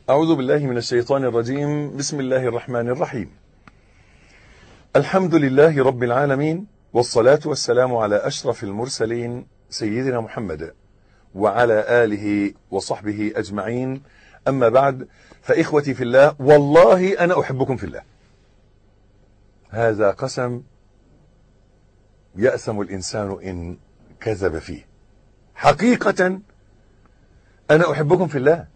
أعوذ بالله من الشيطان الرجيم بسم الله الرحمن الرحيم الحمد لله رب العالمين والصلاة والسلام على أشرف المرسلين سيدنا محمد وعلى آله وصحبه أجمعين أما بعد فإخوتي في الله والله أنا أحبكم في الله هذا قسم يأسم الإنسان إن كذب فيه حقيقة أنا أحبكم في الله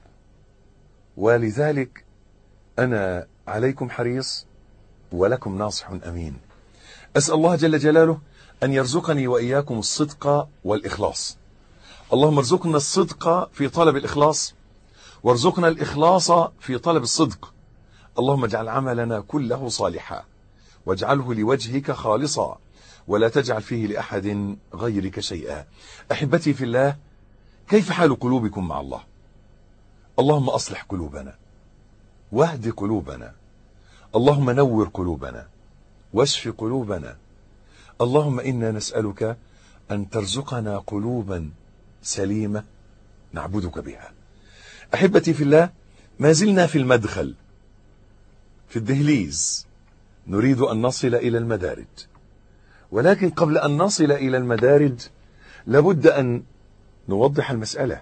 ولذلك أنا عليكم حريص ولكم ناصح أمين أسأل الله جل جلاله أن يرزقني وإياكم الصدق والإخلاص اللهم ارزقنا الصدق في طلب الإخلاص وارزقنا الإخلاص في طلب الصدق اللهم اجعل عملنا كله صالحا واجعله لوجهك خالصا ولا تجعل فيه لأحد غيرك شيئا أحبتي في الله كيف حال قلوبكم مع الله اللهم أصلح قلوبنا واهد قلوبنا اللهم نور قلوبنا واشف قلوبنا اللهم إنا نسألك أن ترزقنا قلوبا سليمة نعبدك بها أحبتي في الله ما زلنا في المدخل في الدهليز نريد أن نصل إلى المدارج ولكن قبل أن نصل إلى المدارج لابد أن نوضح المسألة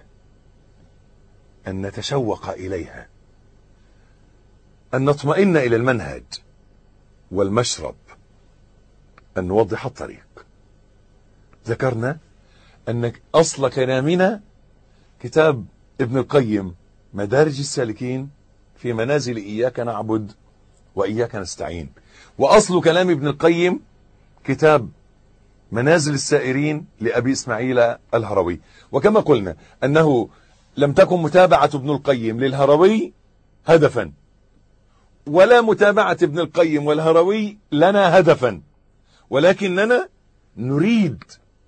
أن نتشوق إليها أن نطمئن إلى المنهج والمشرب أن نوضح الطريق ذكرنا أن أصل كلامنا كتاب ابن القيم مدارج السالكين في منازل إياك نعبد وإياك نستعين وأصل كلام ابن القيم كتاب منازل السائرين لأبي إسماعيل الهروي وكما قلنا أنه لم تكن متابعة ابن القيم للهروي هدفا ولا متابعة ابن القيم والهروي لنا هدفا ولكننا نريد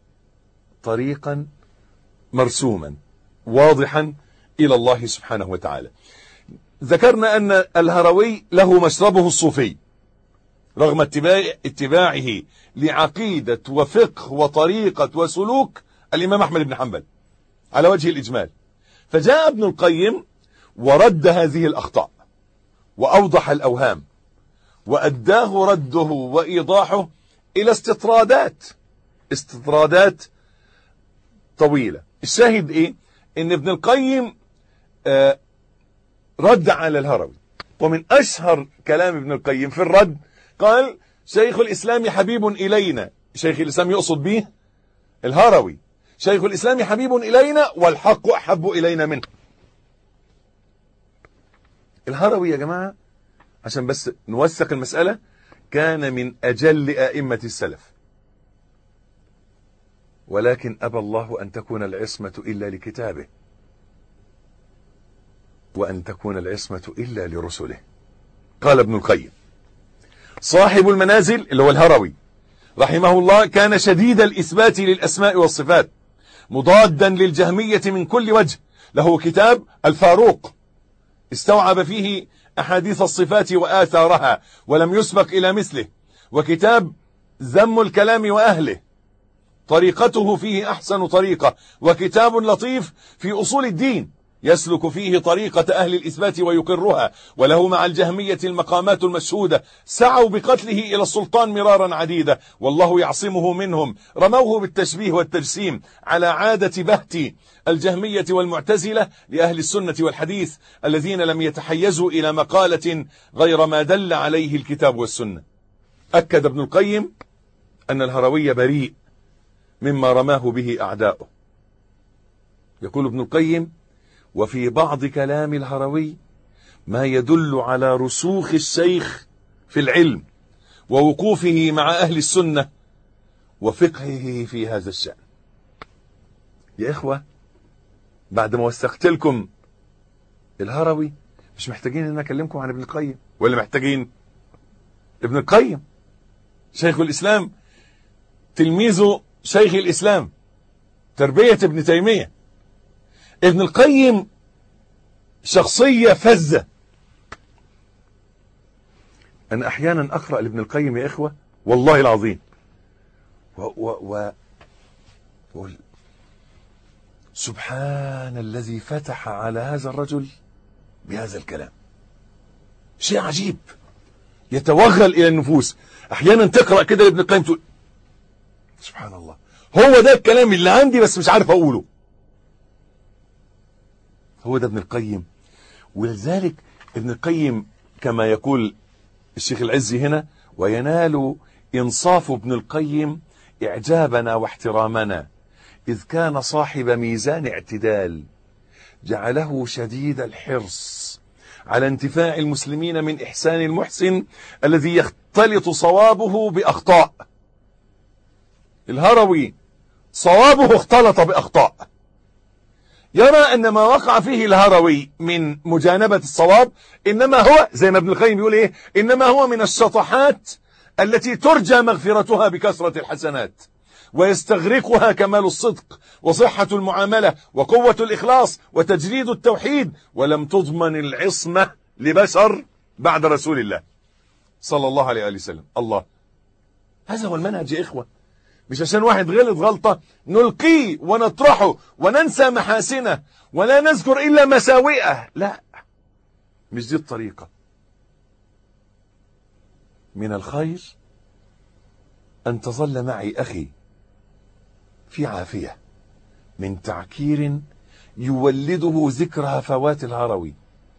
طريقا مرسوما واضحا إلى الله سبحانه وتعالى ذكرنا أن الهروي له مشربه الصوفي رغم اتباع اتباعه لعقيدة وفقه وطريقة وسلوك الإمام أحمد بن حنبل على وجه الإجمال فجاء ابن القيم ورد هذه الأخطاء وأوضح الأوهام وأداه رده وإيضاحه إلى استطرادات استطرادات طويلة الشاهد إيه إن ابن القيم آه رد على الهروي ومن أشهر كلام ابن القيم في الرد قال شيخ الإسلام حبيب إلينا شيخ الإسلام يقصد به الهروي شيخ الإسلام حبيب إلينا والحق أحب إلينا منه الهروي يا جماعة عشان بس نوثق المسألة كان من أجل أئمة السلف ولكن أبى الله أن تكون العصمة إلا لكتابه وأن تكون العصمة إلا لرسله قال ابن القيم صاحب المنازل اللي هو الهروي رحمه الله كان شديد الإثبات للأسماء والصفات مضادا للجهمية من كل وجه له كتاب الفاروق استوعب فيه أحاديث الصفات وآثارها ولم يسبق إلى مثله وكتاب ذم الكلام وأهله طريقته فيه أحسن طريقة وكتاب لطيف في أصول الدين يسلك فيه طريقة أهل الإثبات ويقرها وله مع الجهمية المقامات المشهودة سعوا بقتله إلى السلطان مرارا عديدة والله يعصمه منهم رموه بالتشبيه والتجسيم على عادة بهت الجهمية والمعتزلة لأهل السنة والحديث الذين لم يتحيزوا إلى مقالة غير ما دل عليه الكتاب والسنة أكد ابن القيم أن الهروي بريء مما رماه به أعداؤه يقول ابن القيم وفي بعض كلام الهروي ما يدل على رسوخ الشيخ في العلم ووقوفه مع أهل السنة وفقهه في هذا الشأن يا إخوة بعد ما وثقت لكم الهروي مش محتاجين ان اكلمكم عن ابن القيم ولا محتاجين ابن القيم شيخ الاسلام تلميذه شيخ الاسلام تربية ابن تيمية ابن القيم شخصية فزة أنا أحيانا أقرأ لابن القيم يا إخوة والله العظيم و و و و سبحان الذي فتح على هذا الرجل بهذا الكلام شيء عجيب يتوغل الى النفوس احيانا تقرا كده لابن القيم تقول سبحان الله هو ده الكلام اللي عندي بس مش عارف اقوله هو ده ابن القيم ولذلك ابن القيم كما يقول الشيخ العزي هنا وينال انصاف ابن القيم اعجابنا واحترامنا اذ كان صاحب ميزان اعتدال جعله شديد الحرص على انتفاع المسلمين من احسان المحسن الذي يختلط صوابه باخطاء الهروي صوابه اختلط باخطاء يرى ان ما وقع فيه الهروي من مجانبة الصواب انما هو زي ما ابن القيم يقول ايه انما هو من الشطحات التي ترجى مغفرتها بكثرة الحسنات ويستغرقها كمال الصدق وصحة المعاملة وقوة الإخلاص وتجريد التوحيد ولم تضمن العصمة لبشر بعد رسول الله صلى الله عليه وآله وسلم الله هذا هو المنهج يا إخوة مش عشان واحد غلط غلطة نلقيه ونطرحه وننسى محاسنه ولا نذكر إلا مساوئه لا مش دي الطريقة من الخير أن تظل معي أخي في عافية من تعكير يولده ذكر هفوات الهروي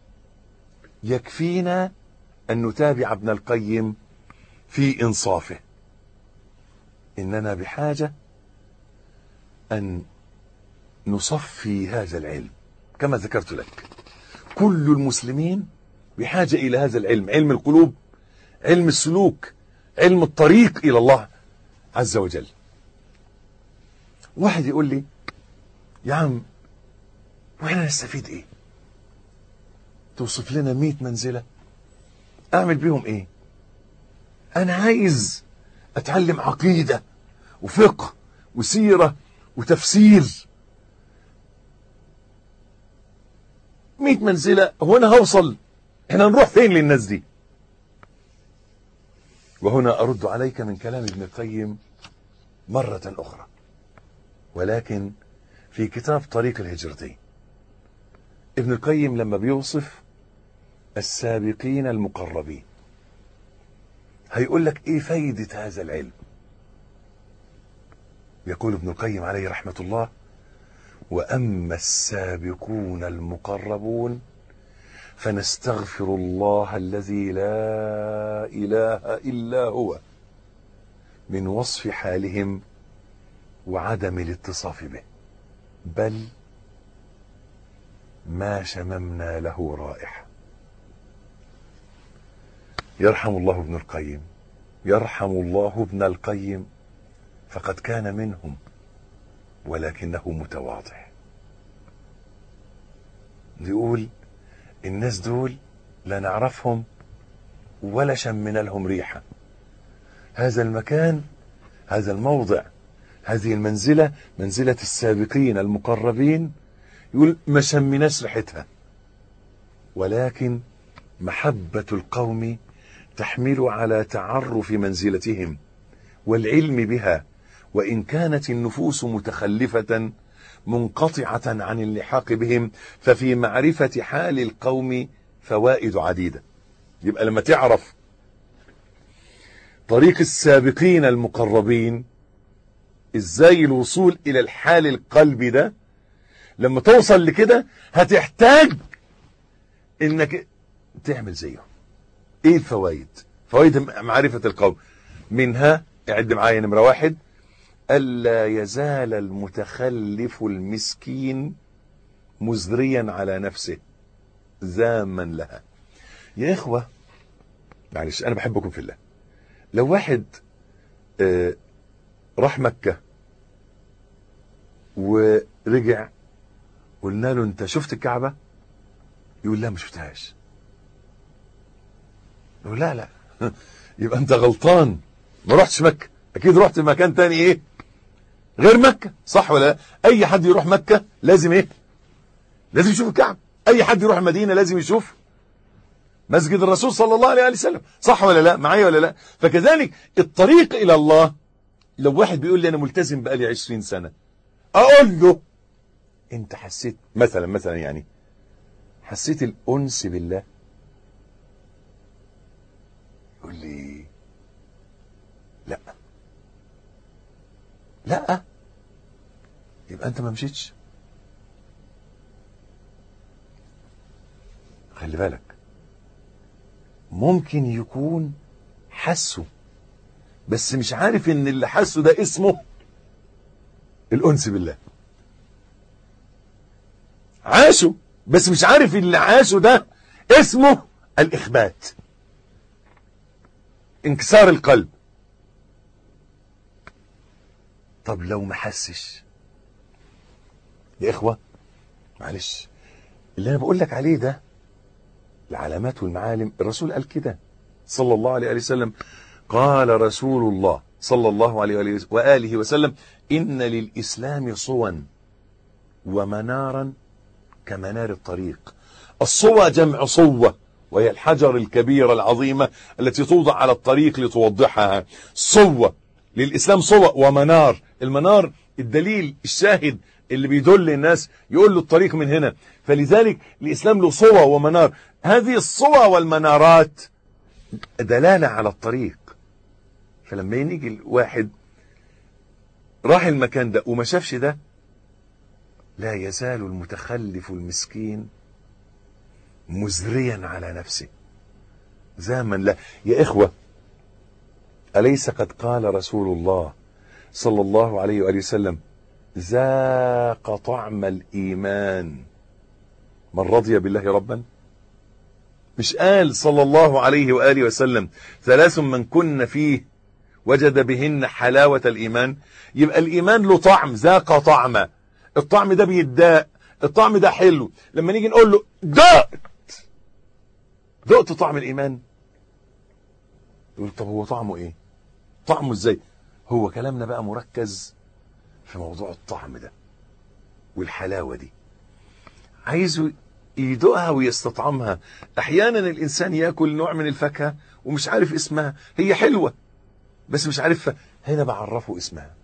يكفينا أن نتابع ابن القيم في إنصافه إننا بحاجة أن نصفي هذا العلم كما ذكرت لك كل المسلمين بحاجة إلى هذا العلم علم القلوب علم السلوك علم الطريق إلى الله عز وجل واحد يقول لي يا عم واحنا نستفيد ايه توصف لنا مئة منزلة اعمل بيهم ايه انا عايز اتعلم عقيدة وفقه وسيرة وتفسير مئة منزلة هو انا هوصل احنا نروح فين للناس دي وهنا ارد عليك من كلام ابن القيم مرة اخرى ولكن في كتاب طريق الهجرتين ابن القيم لما بيوصف السابقين المقربين هيقول لك ايه فايدة هذا العلم يقول ابن القيم عليه رحمة الله وأما السابقون المقربون فنستغفر الله الذي لا إله إلا هو من وصف حالهم وعدم الاتصاف به بل ما شممنا له رائحة يرحم الله ابن القيم يرحم الله ابن القيم فقد كان منهم ولكنه متواضع يقول الناس دول لا نعرفهم ولا شمنا لهم ريحة هذا المكان هذا الموضع هذه المنزلة منزلة السابقين المقربين يقول ما شمناش ريحتها ولكن محبة القوم تحمل على تعرف منزلتهم والعلم بها وإن كانت النفوس متخلفة منقطعة عن اللحاق بهم ففي معرفة حال القوم فوائد عديدة يبقى لما تعرف طريق السابقين المقربين ازاي الوصول الى الحال القلبي ده لما توصل لكده هتحتاج انك تعمل زيهم ايه الفوائد فوائد معرفة القوم منها اعد معايا نمرة واحد ألا يزال المتخلف المسكين مزريا على نفسه ذاما لها يا إخوة معلش أنا بحبكم في الله لو واحد آه راح مكة ورجع قلنا له انت شفت الكعبة يقول لا ما شفتهاش يقول لا لا يبقى انت غلطان ما رحتش مكة اكيد رحت مكان تاني ايه غير مكة صح ولا لا اي حد يروح مكة لازم ايه لازم يشوف الكعبة اي حد يروح المدينة لازم يشوف مسجد الرسول صلى الله عليه وسلم صح ولا لا معايا ولا لا فكذلك الطريق الى الله لو واحد بيقول لي انا ملتزم بقالي 20 سنة اقول له انت حسيت مثلا مثلا يعني حسيت الأنس بالله يقول لي لا لا يبقى انت ما مشيتش خلي بالك ممكن يكون حسه بس مش عارف ان اللي حسه ده اسمه الانس بالله عاشه بس مش عارف اللي عاشه ده اسمه الاخبات انكسار القلب طب لو ما حسش يا اخوه معلش اللي انا بقول لك عليه ده العلامات والمعالم الرسول قال كده صلى الله عليه وسلم قال رسول الله صلى الله عليه وآله وسلم إن للإسلام صوا ومنارا كمنار الطريق الصوى جمع صوة وهي الحجر الكبيرة العظيمة التي توضع على الطريق لتوضحها صوة للإسلام صوة ومنار المنار الدليل الشاهد اللي بيدل الناس يقول له الطريق من هنا فلذلك الإسلام له صوى ومنار هذه الصوى والمنارات دلالة على الطريق فلما يجي الواحد راح المكان ده وما شافش ده لا يزال المتخلف المسكين مزريا على نفسه زاما لا يا إخوة أليس قد قال رسول الله صلى الله عليه وآله وسلم ذاق طعم الإيمان من رضي بالله ربا مش قال صلى الله عليه وآله وسلم ثلاث من كن فيه وجد بهن حلاوة الإيمان يبقى الإيمان له طعم ذاق طعمه الطعم ده بيداء الطعم ده حلو لما نيجي نقول له دقت دقت طعم الإيمان يقول طب هو طعمه إيه طعمه إزاي هو كلامنا بقى مركز في موضوع الطعم ده والحلاوة دي عايزه يدوقها ويستطعمها احيانا الانسان ياكل نوع من الفاكهه ومش عارف اسمها هي حلوه بس مش عارفها هنا بعرفه اسمها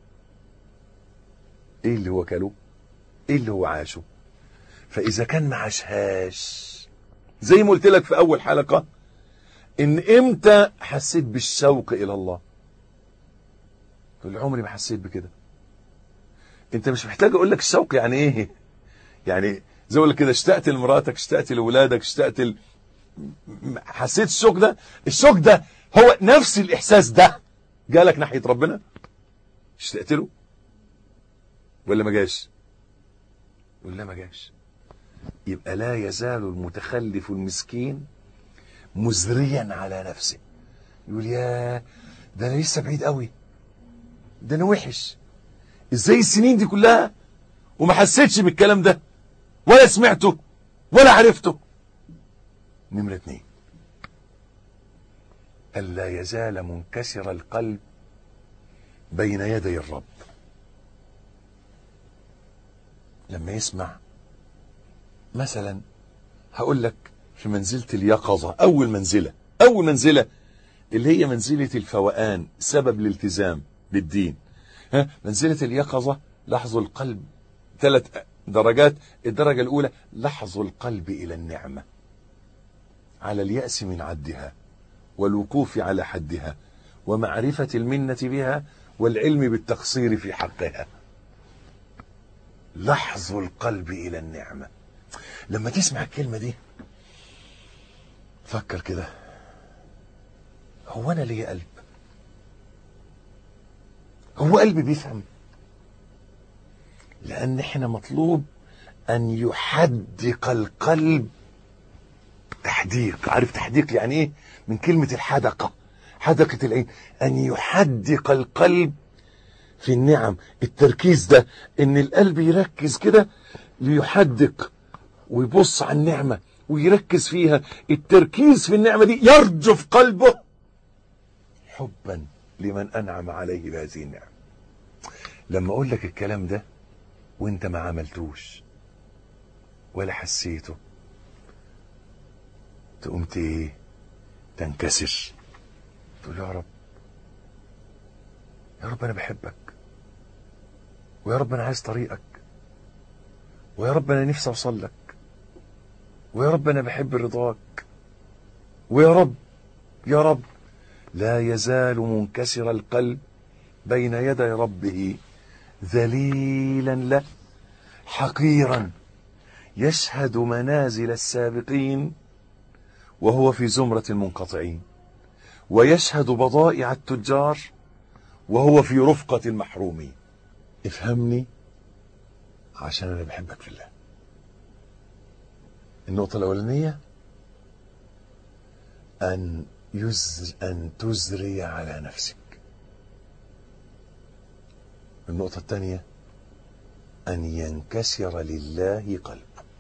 ايه اللي هو كله ايه اللي هو عاشه فاذا كان ما عاشهاش زي ما قلت لك في اول حلقه ان امتى حسيت بالشوق الى الله تقول عمري ما حسيت بكده انت مش محتاج اقول لك الشوق يعني ايه يعني زي اقول لك كده اشتقت لمراتك اشتقت لاولادك اشتقت ل... حسيت الشوق ده الشوق ده هو نفس الاحساس ده جالك ناحيه ربنا اشتقت له ولا ما جاش ولا ما جاش يبقى لا يزال المتخلف المسكين مزريا على نفسه يقول يا ده انا لسه بعيد قوي ده انا وحش ازاي السنين دي كلها وما حسيتش بالكلام ده ولا سمعته ولا عرفته نمرة اتنين ألا يزال منكسر القلب بين يدي الرب لما يسمع مثلا هقول لك في منزلة اليقظة أول منزلة أول منزلة اللي هي منزلة الفوقان سبب الالتزام بالدين ها منزلة اليقظة لحظ القلب ثلاث درجات الدرجة الأولى لحظ القلب إلى النعمة على اليأس من عدها والوقوف على حدها ومعرفة المنة بها والعلم بالتقصير في حقها لحظ القلب إلى النعمة لما تسمع الكلمة دي فكر كده هو أنا ليه قلب هو قلبي بيفهم لأن احنا مطلوب أن يحدق القلب تحديق عارف تحديق يعني ايه من كلمة الحدقة حدقة العين أن يحدق القلب في النعم التركيز ده ان القلب يركز كده ليحدق ويبص على النعمة ويركز فيها التركيز في النعمة دي يرجف قلبه حبا لمن أنعم عليه بهذه النعمة لما أقول لك الكلام ده وانت ما عملتوش ولا حسيته تقوم ايه تنكسر تقول يا رب يا رب انا بحبك ويا رب انا عايز طريقك ويا رب انا نفسي اوصل لك ويا رب أنا بحب رضاك ويا رب يا رب لا يزال منكسر القلب بين يدي ربه ذليلا له حقيرا يشهد منازل السابقين وهو في زمرة المنقطعين ويشهد بضائع التجار وهو في رفقة المحرومين افهمني عشان انا بحبك في الله النقطة الأولانية أن يزر أن تزري على نفسك النقطة الثانية أن ينكسر لله قلبك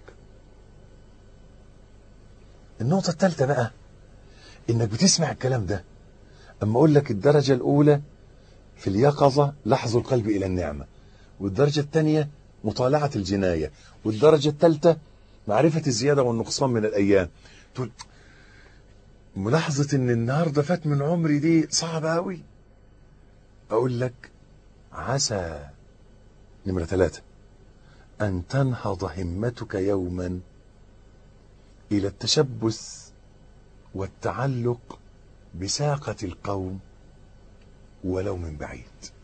النقطة الثالثة بقى إنك بتسمع الكلام ده أما أقول لك الدرجة الأولى في اليقظة لحظ القلب إلى النعمة والدرجة الثانية مطالعة الجناية والدرجة الثالثة معرفة الزيادة والنقصان من الأيام تقول ملاحظة إن النهاردة فات من عمري دي صعبة أوي أقول لك عسى نمرة ثلاثة أن تنهض همتك يوما إلى التشبث والتعلق بساقة القوم ولو من بعيد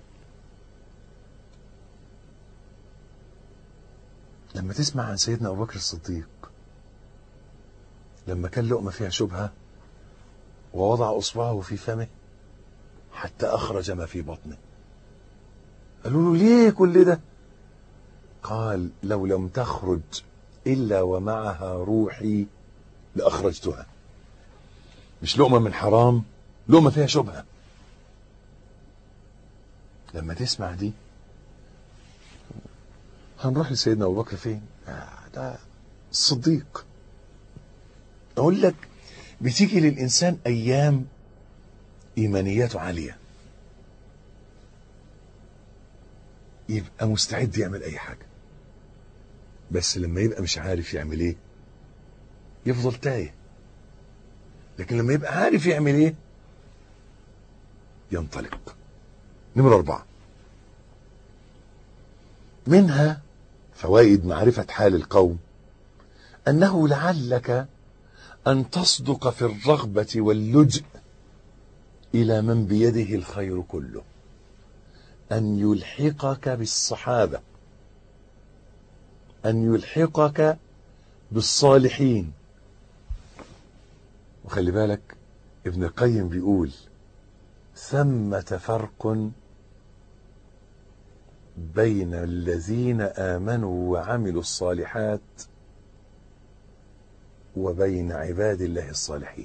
لما تسمع عن سيدنا أبو بكر الصديق لما كان لقمة فيها شبهة ووضع أصبعه في فمه حتى أخرج ما في بطنه قالوا له ليه كل ده قال لو لم تخرج إلا ومعها روحي لأخرجتها مش لقمة من حرام لقمة فيها شبهة لما تسمع دي هنروح لسيدنا أبو بكر فين آه ده الصديق أقول لك بتيجي للإنسان أيام إيمانياته عالية يبقى مستعد يعمل أي حاجة بس لما يبقى مش عارف يعمل إيه يفضل تايه لكن لما يبقى عارف يعمل إيه ينطلق نمرة أربعة منها فوائد معرفة حال القوم أنه لعلك أن تصدق في الرغبة واللجء إلى من بيده الخير كله أن يلحقك بالصحابة أن يلحقك بالصالحين وخلي بالك ابن القيم بيقول ثمة فرق بين الذين آمنوا وعملوا الصالحات وبين عباد الله الصالحين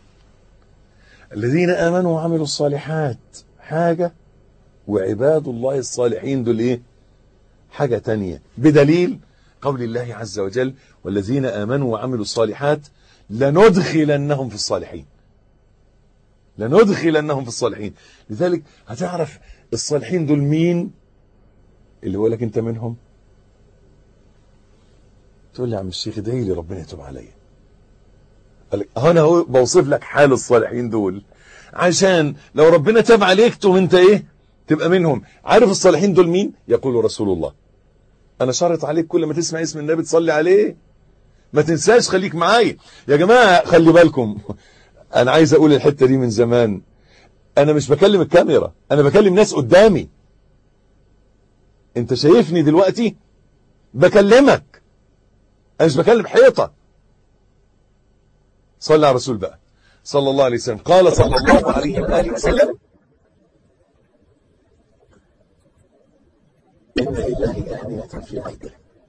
الذين آمنوا وعملوا الصالحات حاجة وعباد الله الصالحين دول ايه حاجة تانية بدليل قول الله عز وجل والذين آمنوا وعملوا الصالحات لندخلنهم في الصالحين لندخلنهم في الصالحين لذلك هتعرف الصالحين دول مين اللي هو لك انت منهم تقول لي يا عم الشيخ ادعي لي ربنا يتوب عليا قال لك انا هو بوصف لك حال الصالحين دول عشان لو ربنا تاب عليك تقوم انت ايه تبقى منهم عارف الصالحين دول مين يقول رسول الله انا شرط عليك كل ما تسمع اسم النبي تصلي عليه ما تنساش خليك معايا يا جماعه خلي بالكم انا عايز اقول الحته دي من زمان انا مش بكلم الكاميرا انا بكلم ناس قدامي انت شايفني دلوقتي بكلمك انا مش بكلم حيطه صلى على الرسول بقى صلى الله عليه وسلم قال صلى الله عليه واله وسلم إن لله آنية في أرضه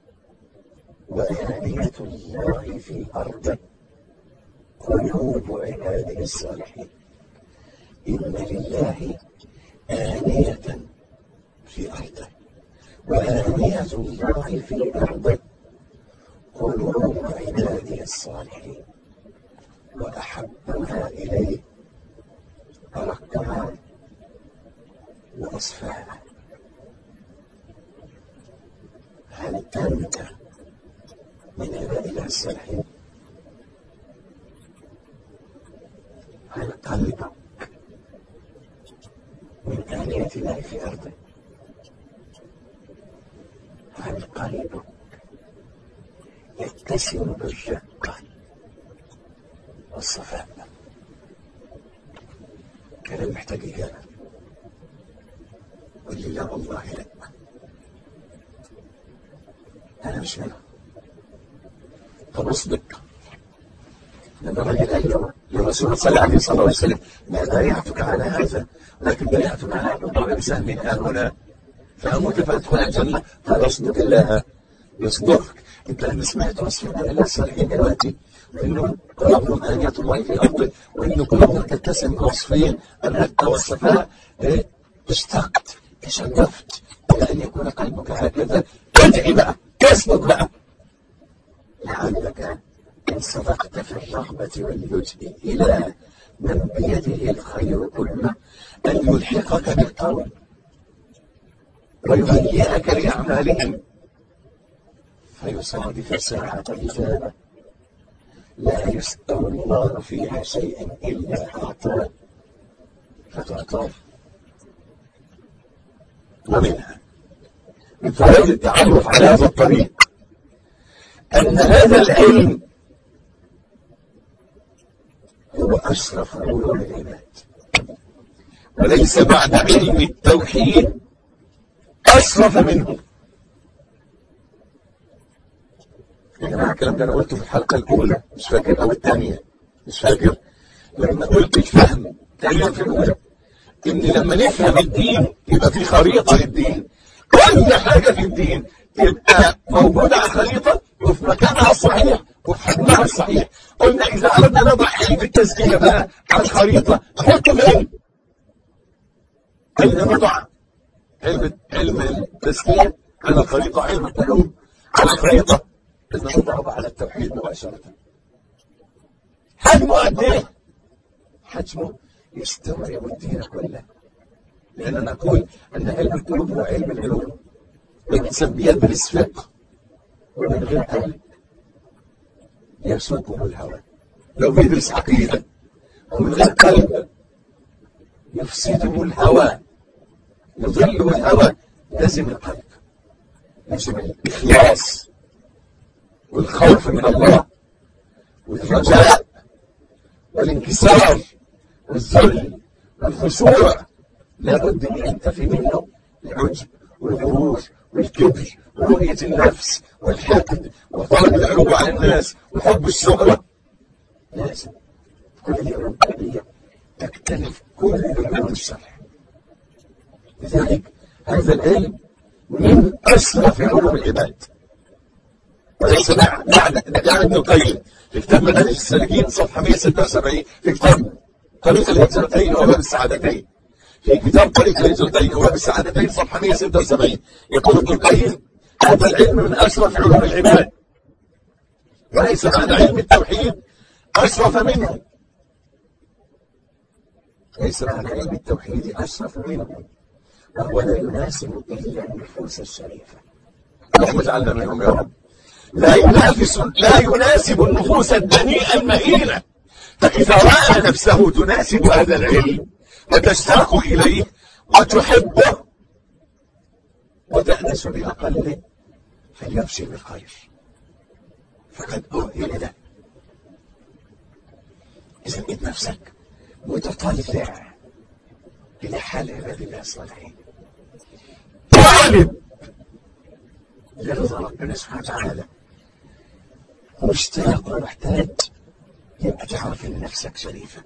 وآنية الله في أرضه قلوب عباده الصالحين إن لله آنية في أرضه وآنية الله في أرضه قلوب عباده الصالحين وأحبها إليه أرقها وأصفاها هل أنت من عباد الله الصالحين هل قلبك من آلية الله في أرضه هل قلبك يتسم بالرقة والصفاء كلام محتاج إجابة قل لي لا والله لا أنا مش منهم طب اصدق لما الرجل قال له للرسول صلى الله عليه صلى الله عليه وسلم ما بايعتك على هذا لكن بايعتك على ان اضرب بسهم ها هنا فاموت فادخل الجنه قال اصدق الله يصدقك انت لما سمعت وصف من الله الصالحين دلوقتي وانه قلوبهم انيه الله في ارضه وان قلوبهم تتسم بوصفين الرقه والصفاء إيه؟ اشتقت تشرفت الى ان يكون قلبك هكذا ادعي بقى اصدق بقى لعلك إن صدقت في الرغبة واللجء إلى من بيده الخير كله أن يلحقك بالقول ويهيئك لأعمالهم فيصادف ساعة الإجابة لا يسأل الله فيها شيئا إلا أعطاه فتعطاه ومنها من فوائد التعرف على هذا الطريق أن هذا العلم هو أشرف علوم العباد وليس بعد علم التوحيد أشرف منه يا جماعة الكلام ده أنا قلته في الحلقة الأولى مش فاكر أو الثانية مش فاكر لما قلت الفهم تقريبا في الأولى إن لما نفهم الدين يبقى في خريطة للدين كل حاجة في الدين تبقى موجودة على الخريطة وفي مكانها الصحيح وفي حجمها الصحيح قلنا إذا أردنا نضع علم التزكية بقى على الخريطة نحطه فين؟ أين نضع علم علم التزكية على الخريطة علم القلوب على الخريطة إذا نضعه على التوحيد مباشرة حجمه قد إيه؟ حجمه يستوعب الدين كله لأن نقول أن علم القلوب هو علم العلوم بنسميها بالإسفاق ومن غير قلب يسوقه الهوى لو بيدرس عقيدة ومن غير قلب يفسده الهوى يضله الهوى لازم القلب لازم الإخلاص والخوف من الله والرجاء والانكسار والذل والخشوع لابد ان ينتفي منه العجب والغرور والكبر ورؤية النفس والحقد وطلب العلو على الناس وحب الشهرة لازم كل ربانية تختلف كل علوم الشرع لذلك هذا العلم من أشرف علوم العباد وليس معنى معنى يعني ابن القيم في كتاب منهج السالكين صفحة 176 في كتاب طريق الهجرتين وباب السعادتين في كتاب طريق الهجرتين وباب السعادتين صفحة 176 يقول ابن القيم هذا العلم من أشرف علوم العباد وليس معنى علم التوحيد أشرف منه ليس معنى علم التوحيد أشرف منه وهو لا يناسب إلا النفوس الشريفة اللهم اجعلنا منهم يا رب لا ينافس لا يناسب النفوس الدنيئة المهينة فإذا رأى نفسه تناسب هذا العلم وتشتاق إليه وتحبه وتأنس بأقله فليبشر بالخير فقد أؤهل له إذا إد نفسك متطلع إلى حال عباد الله الصالحين طالب لرضا ربنا سبحانه وتعالى مشتاق ومحتاج يبقى تعرف ان نفسك شريفه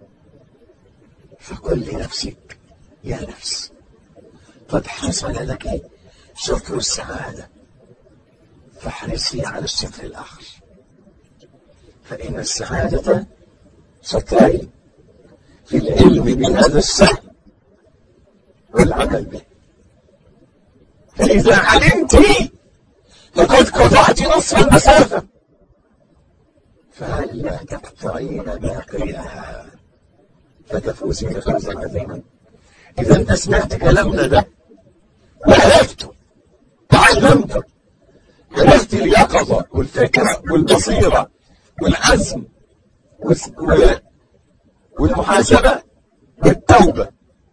فقل لنفسك يا نفس قد حصل لك شكر السعاده فاحرصي على الشكر الاخر فان السعاده شكرين في العلم بهذا السهم والعمل به فإذا علمت لقد قطعت نصف المسافة فهلا تقطعين باقيها فتفوزي بفوزا عظيما إذا أنت سمعت كلامنا ده وعرفته وعلمته عرفت اليقظة والفكرة والبصيرة والعزم والمحاسبة والتوبة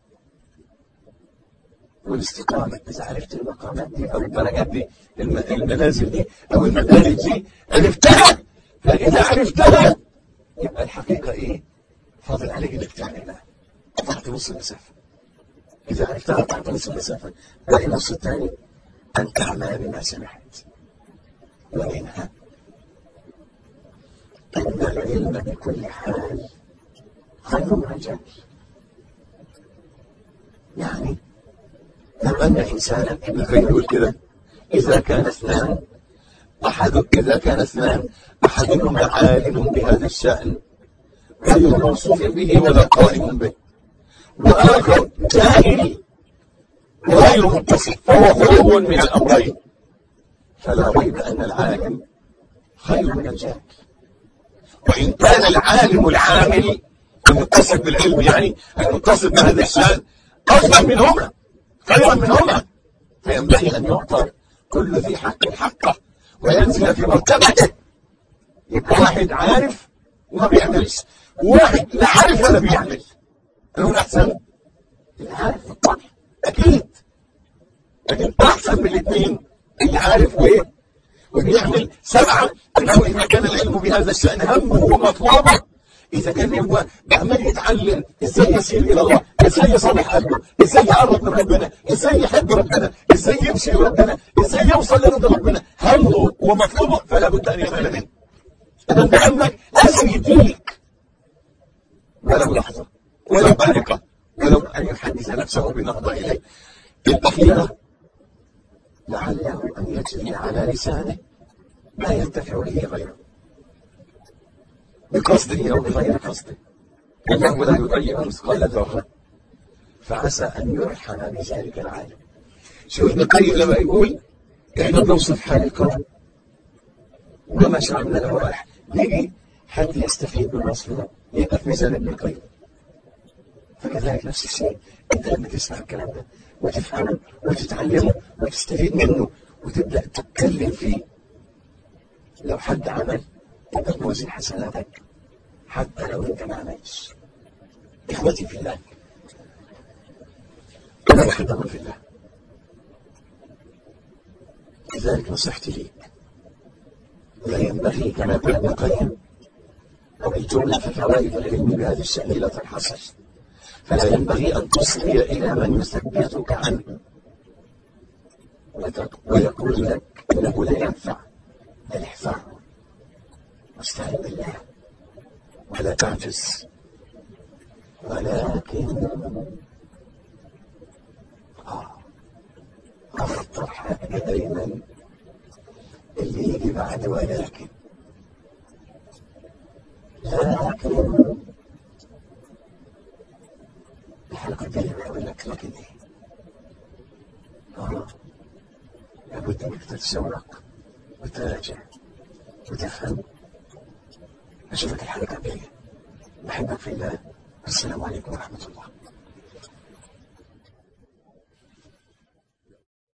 والاستقامة إذا عرفت المقامات دي أو الدرجات دي المنازل دي أو المدارج دي عرفتها فإذا عرفتها يبقى الحقيقة إيه؟ فاضل عليك إنك تعملها قطعت نص المسافة إذا عرفتها قطعت نص المسافة باقي النص الثاني أن تعمل بما سمعت ومنها أن العلم بكل حال خير من الجهل يعني لو أن إنسانا ابن القيم يقول كده إذا كان اثنان أحد إذا كان اثنان أحدهما عالم بهذا الشأن غير موصوف به ولا قائم به وآخر جاهل وغير متصف فهو خلو من الأمرين فلا ريب أن العالم خير من الجاهل وإن كان العالم العامل المتصف بالعلم يعني المتصف بهذا الشأن أفضل منهما خيرا منهما فينبغي أن يعطى كل ذي حق حقه وينزل في مرتبته يبقى واحد عارف وما بيعملش وواحد لا عارف ولا بيعمل هو احسن اللي عارف بالطبع اكيد لكن احسن من الاثنين اللي عارف وايه وبيعمل سبعه انه اذا كان العلم بهذا الشان همه ومطلوبه اذا كان هو عمال يتعلم ازاي يسير الى الله ازاي يصلح قلبه ازاي يقرب من ربنا ازاي يحب ربنا ازاي يمشي لربنا ازاي يوصل لرضا ربنا همه ومطلوبه فلا بد ان يعمل منه اذا انت عندك لازم يديك ولو لحظه ولو بارقه ولو ان يحدث نفسه بنهضه اليه الاخيره لعله ان يجري على لسانه ما ينتفع به غيره بقصده او بغير قصده انه لا يضيع مثقال ذره فعسى ان يرحم بذلك العالم شوف ابن القيم لما يقول احنا بنوصف حال الكون وما شعرنا له راح نيجي حد يستفيد من وصفنا يبقى في ميزان ابن القيم فكذلك نفس الشيء انت لما تسمع الكلام ده وتفهمه وتتعلمه وتستفيد منه وتبدا تتكلم فيه لو حد عمل تبقى توزن حسناتك حتى لو انت ما عملتش اخوتي في الله انا بحبكم في الله لذلك نصيحتي ليك لا ينبغي كما قال ابن القيم أو الجملة في فوائد العلم بهذه الشأن لا تنحصر فلا ينبغي أن تصغي إلى من يثبتك عنه ويقول لك إنه لا ينفع بل احفظه واستعن بالله ولا تعجز ولكن آه أخطر حاجة دايما اللي يجي بعد ولكن لكن الحلقة الجاية بقول لك لكن ايه؟ اه لابد انك تتسوق وتراجع وتفهم اشوفك الحلقة الجاية بحبك في الله السلام عليكم ورحمة الله